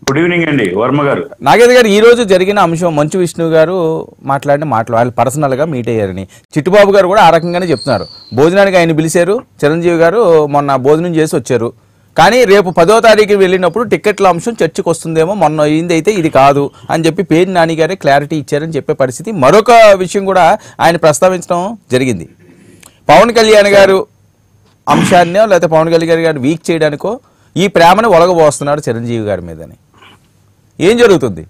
Good evening అండి వర్మ గారు నాగేంద్ర గారు ఈ రోజు జరిగిన అంశం మంచు విష్ణు గారు మాట్లాడిన మాటలు వాళ్ళు పర్సనల్ గా మీట్ అయ్యారని చిట్టుబాబు గారు కూడా ఆ రకంగానే చెప్తున్నారు భోజనానికి ఆయన పిలిచారు చిరంజీవి గారు మొన్న భోజనం చేసి వచ్చారు కానీ రేపు పదో తారీఖు వెళ్ళినప్పుడు టికెట్ల అంశం చర్చకు వస్తుందేమో మొన్న అయింది అయితే ఇది కాదు అని చెప్పి పేరు నాని గారే క్లారిటీ ఇచ్చారని చెప్పే పరిస్థితి మరొక విషయం కూడా ఆయన ప్రస్తావించడం జరిగింది పవన్ కళ్యాణ్ గారు అంశాన్నో లేకపోతే పవన్ కళ్యాణ్ గారు వీక్ చేయడానికో ఈ ప్రేమను ఒలగబోస్తున్నాడు చిరంజీవి గారి మీదని ఏం జరుగుతుంది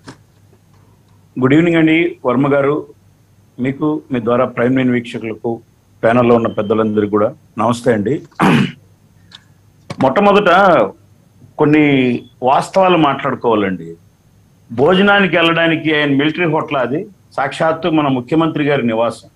గుడ్ ఈవినింగ్ అండి వర్మ గారు మీకు మీ ద్వారా ప్రైమ్ లైన్ వీక్షకులకు ప్యానల్లో ఉన్న పెద్దలందరికీ కూడా నమస్తే అండి మొట్టమొదట కొన్ని వాస్తవాలు మాట్లాడుకోవాలండి భోజనానికి వెళ్ళడానికి ఆయన మిలిటరీ హోటల్ అది సాక్షాత్తు మన ముఖ్యమంత్రి గారి నివాసం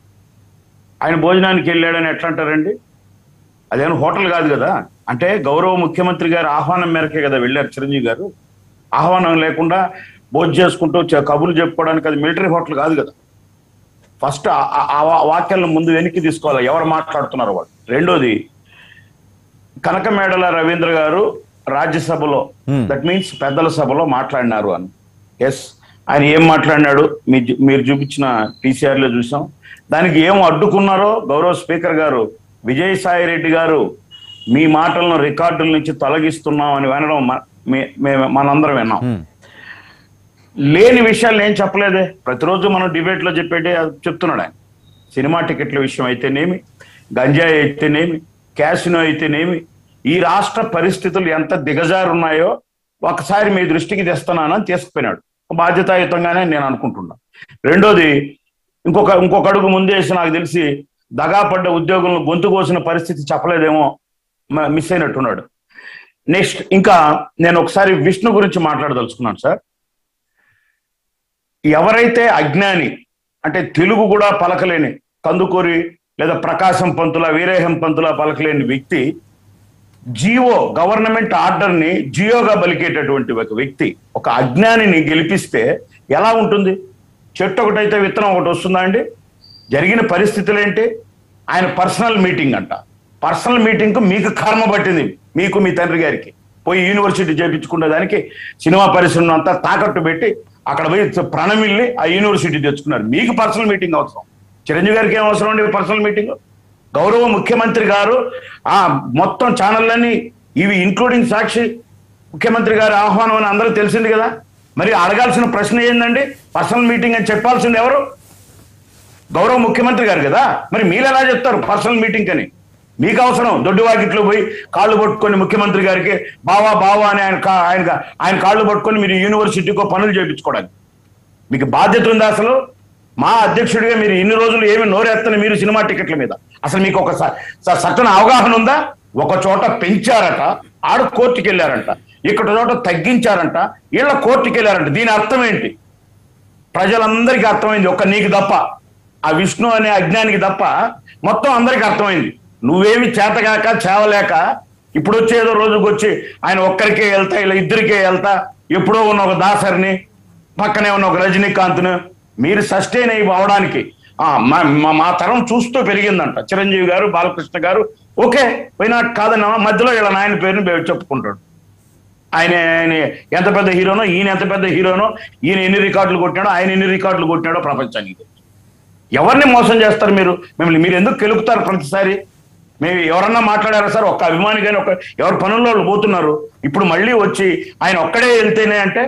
ఆయన భోజనానికి వెళ్ళాడని ఎట్లా అంటారండి అదేమో హోటల్ కాదు కదా అంటే గౌరవ ముఖ్యమంత్రి గారి ఆహ్వానం మేరకే కదా వెళ్ళారు చిరంజీవి గారు ఆహ్వానం లేకుండా భోజనం చేసుకుంటూ చ- కబుర్లు చెప్పుకోవడానికి అది మిలిటరీ హోటల్ కాదు కదా ఫస్ట్ ఆ- ఆ- ఆ వా- వాక్యాలను ముందు వెనక్కి తీసుకోవాలి ఎవరు మాట్లాడుతున్నారు వాళ్ళు రెండోది కనకమేడల రవీంద్ర గారు రాజ్యసభలో Hmm. దట్ మీన్స్ పెద్దల సభలో మాట్లాడినారు అని ఎస్ ఆయన ఏం మాట్లాడినాడు మీ జు- మీరు చూపించిన టీసీఆర్ లో చూసాం దానికి ఏం అడ్డుకున్నారో గౌరవ స్పీకర్ గారు విజయసాయి రెడ్డి గారు మీ మాటలను రికార్డుల నుంచి తొలగిస్తున్నాం అని వినడం మ- మే- మే- మనందరం విన్నాం హ్మ్. లేని విషయాలు ఏం చెప్పలేదే ప్రతిరోజు మనం డిబేట్ లో చెప్పేటి అది చెప్తున్నాడు ఆయన సినిమా టికెట్ల విషయం అయితేనేమి గంజాయి అయితేనేమి క్యాసినో అయితేనేమి ఈ రాష్ట్ర పరిస్థితులు ఎంత దిగజారున్నాయో ఒకసారి మీ దృష్టికి తెస్తున్నానని తీసుకుపోయినాడు బాధ్యతాయుతంగానే నేను అనుకుంటున్నా రెండోది ఇంకొక ఇంకొక అడుగు ముందేసి నాకు తెలిసి దగాపడ్డ ఉద్యోగులను గొంతు కోసిన పరిస్థితి చెప్పలేదేమో మ- మిస్ అయినట్టున్నాడు నెక్స్ట్ ఇంకా నేను ఒకసారి విష్ణు గురించి మాట్లాడదలుచుకున్నాను సార్ ఎవరైతే అజ్ఞాని అంటే తెలుగు కూడా పలకలేని కందుకూరి లేదా ప్రకాశం పంతుల వీరేహం పంతుల పలకలేని వ్యక్తి జియో గవర్నమెంట్ ఆర్డర్ ని జియోగా బలికేటటువంటి ఒక వ్యక్తి ఒక అజ్ఞానిని గెలిపిస్తే ఎలా ఉంటుంది చెట్టు ఒకటైతే విత్తనం ఒకటి వస్తుందా అండి జరిగిన పరిస్థితులు ఏంటి ఆయన పర్సనల్ మీటింగ్ అంట పర్సనల్ మీటింగ్ కు మీకు కర్మ పట్టింది మీకు మీ తండ్రి గారికి పోయి యూనివర్సిటీ చేపించుకునే దానికి సినిమా పరిశ్రమ అంతా తాకట్టు పెట్టి అక్కడ పోయి ప్రణమిల్లి ఆ యూనివర్సిటీ తెచ్చుకున్నారు మీకు పర్సనల్ మీటింగ్ అవసరం చిరంజీవి గారికి ఏం అవసరం అండి పర్సనల్ మీటింగ్ గౌరవ ముఖ్యమంత్రి గారు ఆ మొత్తం ఛానళ్ళని ఇవి ఇంక్లూడింగ్ సాక్షి ముఖ్యమంత్రి గారి ఆహ్వానం అని అందరూ తెలిసింది కదా మరి అడగాల్సిన ప్రశ్న ఏందండి పర్సనల్ మీటింగ్ అని చెప్పాల్సింది ఎవరు గౌరవ ముఖ్యమంత్రి గారు కదా మరి మీరు ఎలా చెప్తారు పర్సనల్ మీటింగ్ అని మీకు అవసరం దొడ్డు వాకిట్లో పోయి కాళ్ళు పట్టుకొని ముఖ్యమంత్రి గారికి బావా బావా అని ఆయన కా- ఆయన ఆయన కాళ్ళు పట్టుకొని మీరు యూనివర్సిటీకో పనులు చేయించుకోవడానికి మీకు బాధ్యత ఉందా అసలు మా అధ్యక్షుడిగా మీరు ఇన్ని రోజులు ఏమి నోరెత్తని మీరు సినిమా టికెట్ల మీద అసలు మీకు ఒక స- స- సరైన అవగాహన ఉందా ఒక చోట పెంచారట ఆడు కోర్టుకి వెళ్ళారంట ఇక్కడ చోట తగ్గించారంట వీళ్ళ కోర్టుకి వెళ్ళారంట దీని అర్థం ఏంటి ప్రజలందరికీ అర్థమైంది ఒక్క నీకు తప్ప ఆ విష్ణు అనే అజ్ఞానికి తప్ప మొత్తం అందరికీ అర్థమైంది నువ్వేమి చేతగాక చేవలేక ఇప్పుడు వచ్చేదో రోజుకి వచ్చి ఆయన ఒక్కరికే వెళ్తా ఇలా ఇద్దరికే వెళ్తా ఎప్పుడో ఉన్న ఒక దాసరిని పక్కనే ఉన్న ఒక రజనీకాంత్ను మీరు సస్టైన్ అయి అవడానికి ఆ, మా మా- మా తరం చూస్తూ పెరిగిందంట చిరంజీవి గారు బాలకృష్ణ గారు ఓకే పోయినా కాదన్నా మధ్యలో ఇలా నాయన పేరుని బే- చెప్పుకుంటాడు ఆయన ఆయన ఎంత పెద్ద హీరోనో ఈయన ఎంత పెద్ద హీరోనో ఈయన ఎన్ని రికార్డులు కొట్టినాడో ఆయన ఎన్ని రికార్డులు కొట్టినాడో ప్రపంచానికి తెలుసు. ఎవరిని మోసం చేస్తారు మీరు మిమ్మల్ని మీరు ఎందుకు కెలుకుతారు ప్రతిసారి మేము ఎవరన్నా మాట్లాడారా సార్ ఒక్క అభిమాని కానీ ఒక ఎవరి పనుల్లో వాళ్ళు పోతున్నారు ఇప్పుడు మళ్ళీ వచ్చి ఆయన ఒక్కడే వెళ్తేనే అంటే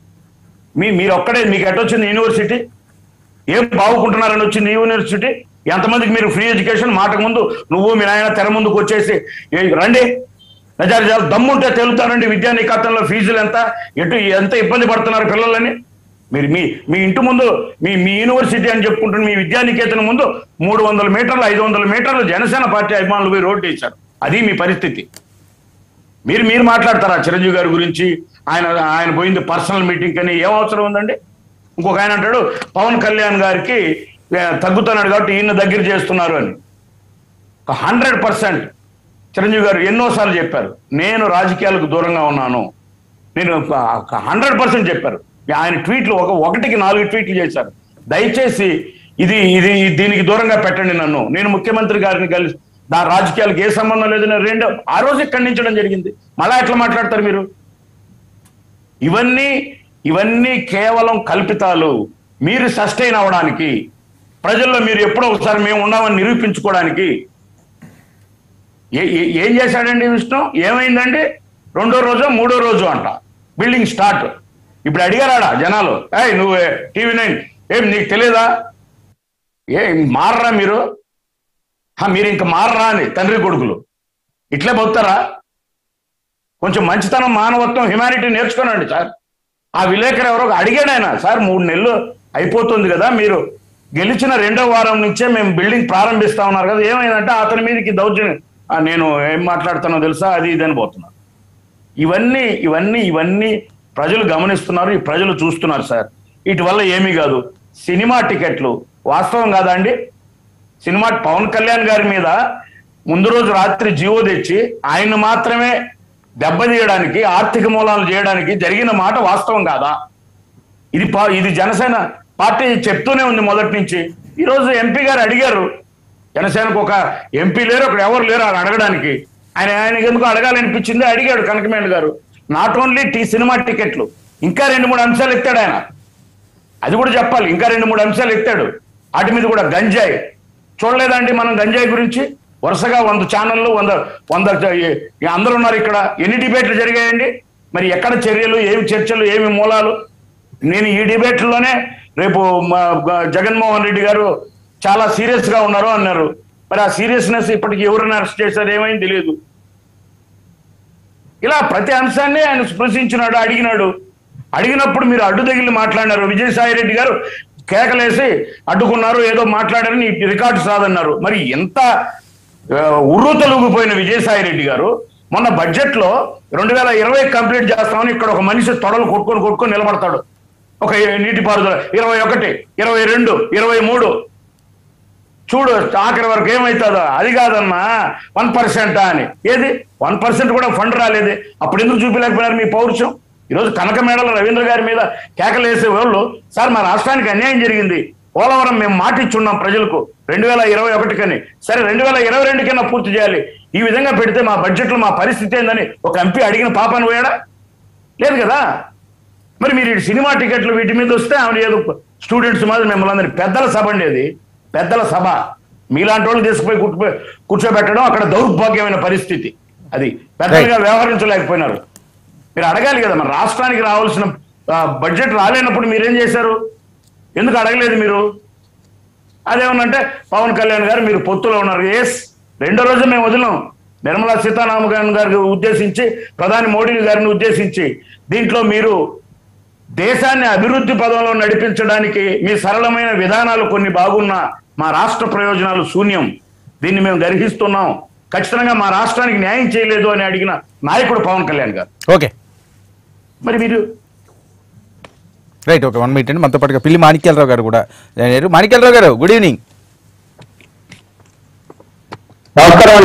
మీ మీరు ఒక్కడే మీకు ఎట్టొచ్చింది యూనివర్సిటీ ఏం బాగుకుంటున్నారని వచ్చింది ఈ యూనివర్సిటీ ఎంతమందికి మీరు ఫ్రీ ఎడ్యుకేషన్ మాటకు ముందు నువ్వు మీ నాయన తెర ముందుకు వచ్చేసి "ఏ, రండి నిజాలు దమ్ముంటే తెలుతారండి విద్యా నికేతనంలో ఫీజులు ఎంత ఎటు ఎంత ఇబ్బంది పడుతున్నారు పిల్లలని మీరు మీ మీ ఇంటి ముందు మీ మీ యూనివర్సిటీ అని చెప్పుకుంటున్న మీ విద్యా నికేతనం ముందు మూడు వందల మీటర్లు ఐదు వందల మీటర్లు జనసేన పార్టీ అభిమానులు పోయి రోడ్డు వేశారు అది మీ పరిస్థితి మీరు మీరు మాట్లాడతారా చిరంజీవి గారి గురించి ఆయన ఆయన పోయింది పర్సనల్ మీటింగ్ అని ఏం అవసరం ఉందండి ఇంకొక ఆయన అంటాడు పవన్ కళ్యాణ్ గారికి ఏ, తగ్గుతున్నాడు కాబట్టి ఈయన దగ్గర చేస్తున్నారు అని ఒక హండ్రెడ్ పర్సెంట్ చిరంజీవి గారు ఎన్నోసార్లు చెప్పారు నేను రాజకీయాలకు దూరంగా ఉన్నాను నేను హండ్రెడ్ పర్సెంట్ చెప్పారు ఆయన ట్వీట్లు ఒక ఒకటికి నాలుగు ట్వీట్లు చేశారు దయచేసి ఇది ఇది దీనికి దూరంగా పెట్టండి నన్ను నేను ముఖ్యమంత్రి గారిని కలిసి నా రాజకీయాలకు ఏ సంబంధం లేదు నేను రెండు ఆ రోజు ఖండించడం జరిగింది మళ్ళా ఎట్లా మాట్లాడతారు మీరు ఇవన్నీ ఇవన్నీ కేవలం కల్పితాలు మీరు సస్టైన్ అవ్వడానికి ప్రజల్లో మీరు ఎప్పుడో ఒకసారి మేము ఉన్నామని నిరూపించుకోవడానికి ఏ- ఏ- ఏం చేశాడండి విష్ణు ఏమైందండి రెండో రోజు మూడో రోజు అంట బిల్డింగ్ స్టార్ట్ ఇప్పుడు అడిగారాడా జనాలు ఏయ్ నువ్వు టీవీ నైన్ ఏం నీకు తెలియదా ఏ మారరా మీరు హా, మీరు ఇంక మారరా అని తండ్రి కొడుకులు ఇట్లే బతుతారా కొంచెం మంచితనం మానవత్వం హ్యుమానిటీ నేర్చుకోనండి సార్ ఆ విలేకరు ఎవరో అడిగాడు ఆయన సార్ మూడు నెలలు అయిపోతుంది కదా మీరు గెలిచిన రెండో వారం నుంచే మేము బిల్డింగ్ ప్రారంభిస్తా ఉన్నారు కదా ఏమైందంటే అతని మీదకి దౌర్జన్యం "ఆ, నేను ఏం మాట్లాడుతానో తెలుసా అది ఇది అని పోతున్నా ఇవన్నీ ఇవన్నీ ఇవన్నీ ప్రజలు గమనిస్తున్నారు ఈ ప్రజలు చూస్తున్నారు సార్ వీటి వల్ల ఏమీ కాదు సినిమా టికెట్లు వాస్తవం కాదా అండి సినిమా పవన్ కళ్యాణ్ గారి మీద ముందు రోజు రాత్రి జీవో తెచ్చి ఆయన మాత్రమే దెబ్బతీయడానికి ఆర్థిక మూలాలు చేయడానికి జరిగిన మాట వాస్తవం కాదా ఇది పా- ఇది జనసేన పార్టీ చెప్తూనే ఉంది మొదటి నుంచి ఈ రోజు ఎంపీ గారు అడిగారు జనసేనకు ఒక ఎంపీ లేరు ఒకడు ఎవరు లేరు అని అడగడానికి ఆయన ఆయనకి ఎందుకు అడగాలనిపించింది అడిగాడు కనకమేండ్ గారు నాట్ ఓన్లీ టీ సినిమా టికెట్లు ఇంకా రెండు మూడు అంశాలు ఎత్తాడు ఆయన అది కూడా చెప్పాలి ఇంకా రెండు మూడు అంశాలు ఎత్తాడు వాటి మీద కూడా గంజాయి చూడలేదండి మనం గంజాయి గురించి వరుసగా వంద ఛానళ్ళు వంద వంద ఈ- ఈ అందరూ ఉన్నారు ఇక్కడ ఎన్ని డిబేట్లు జరిగాయండి మరి ఎక్కడ చర్యలు ఏమి చర్చలు ఏమి మూలాలు నేను ఈ డిబేట్లోనే రేపు మా గ- జగన్మోహన్ రెడ్డి గారు చాలా సీరియస్ గా ఉన్నారు అన్నారు మరి ఆ సీరియస్నెస్ ఇప్పటికి ఎవరిని అరెస్ట్ చేశారు ఏమైంది తెలియదు ఇలా ప్రతి అంశాన్ని ఆయన స్పృశించినాడు అడిగినాడు అడిగినప్పుడు మీరు అడ్డు తగిలి మాట్లాడినారు విజయసాయి రెడ్డి గారు కేకలేసి అడ్డుకున్నారు ఏదో మాట్లాడారని ఈ రికార్డు సాదన్నారు మరి ఎంత ఆ, ఉర్రు తొలగిపోయిన విజయసాయి రెడ్డి గారు మొన్న బడ్జెట్ లో రెండు వేల ఇరవై కంప్లీట్ చేస్తామని ఇక్కడ ఒక మనిషి తొడలు కొట్టుకొని కొట్టుకొని నిలబడతాడు ఒక నీటిపారుదల ఇరవై ఒకటి ఇరవై రెండు ఇరవై మూడు చూడు ఆఖరి వరకు ఏమవుతుందో అది కాదమ్మా వన్ పర్సెంట్ అని ఏది వన్ పర్సెంట్ కూడా ఫండ్ రాలేదు అప్పుడు ఎందుకు చూపించలేకపోయినారు మీ పౌరుషం ఈరోజు కనక మేడల రవీంద్ర గారి మీద కేకలేసే వాళ్ళు సార్ మా రాష్ట్రానికి అన్యాయం జరిగింది పోలవరం మేము మాటిచ్చున్నాం ప్రజలకు రెండు వేల ఇరవై ఒకటికని సరే రెండు వేల ఇరవై రెండు కన్నా పూర్తి చేయాలి ఈ విధంగా పెడితే మా బడ్జెట్లో మా పరిస్థితి ఏందని ఒక ఎంపీ అడిగిన పాపాన్ని పోయాడా లేదు కదా మరి మీరు ఈ సినిమా టికెట్లు వీటి మీద వస్తే ఆమె ఏదో స్టూడెంట్స్ మాదిరి మిమ్మల్ని అందరి పెద్దల సభ అండి అది పెద్దల సభ మీలాంటి వాళ్ళు తీసుకుపోయి కూర్చో కూర్చోబెట్టడం అక్కడ దౌర్భాగ్యమైన పరిస్థితి అది పెద్దలుగా వ్యవహరించలేకపోయినారు మీరు అడగాలి కదా మరి రాష్ట్రానికి రావాల్సిన ఆ, బడ్జెట్ రాలేనప్పుడు మీరేం చేశారు ఎందుకు అడగలేదు మీరు అదేమన్నంటే పవన్ కళ్యాణ్ గారు మీరు పొత్తులో ఉన్నారు ఎస్ రెండో రోజు మేము వదిలాం నిర్మలా సీతారామన్ గారికి ఉద్దేశించి ప్రధాని మోడీ గారిని ఉద్దేశించి దీంట్లో మీరు దేశాన్ని అభివృద్ధి పదంలో నడిపించడానికి మీ సరళమైన విధానాలు కొన్ని బాగున్నా మా రాష్ట్ర ప్రయోజనాలు శూన్యం దీన్ని మేము గర్హిస్తున్నాం ఖచ్చితంగా మా రాష్ట్రానికి న్యాయం చేయలేదు అని అడిగిన నాయకుడు పవన్ కళ్యాణ్ గారు ఓకే మరి మీరు రైట్ ఓకే వన్ మినిట్ అండి మనతో పాటుగా పిల్లి మాణిక్యాలరావు గారు కూడా జాయిన్ అయ్యారు మాణిక్యాలరావు గారు గుడ్ ఈవినింగ్ నమస్కారం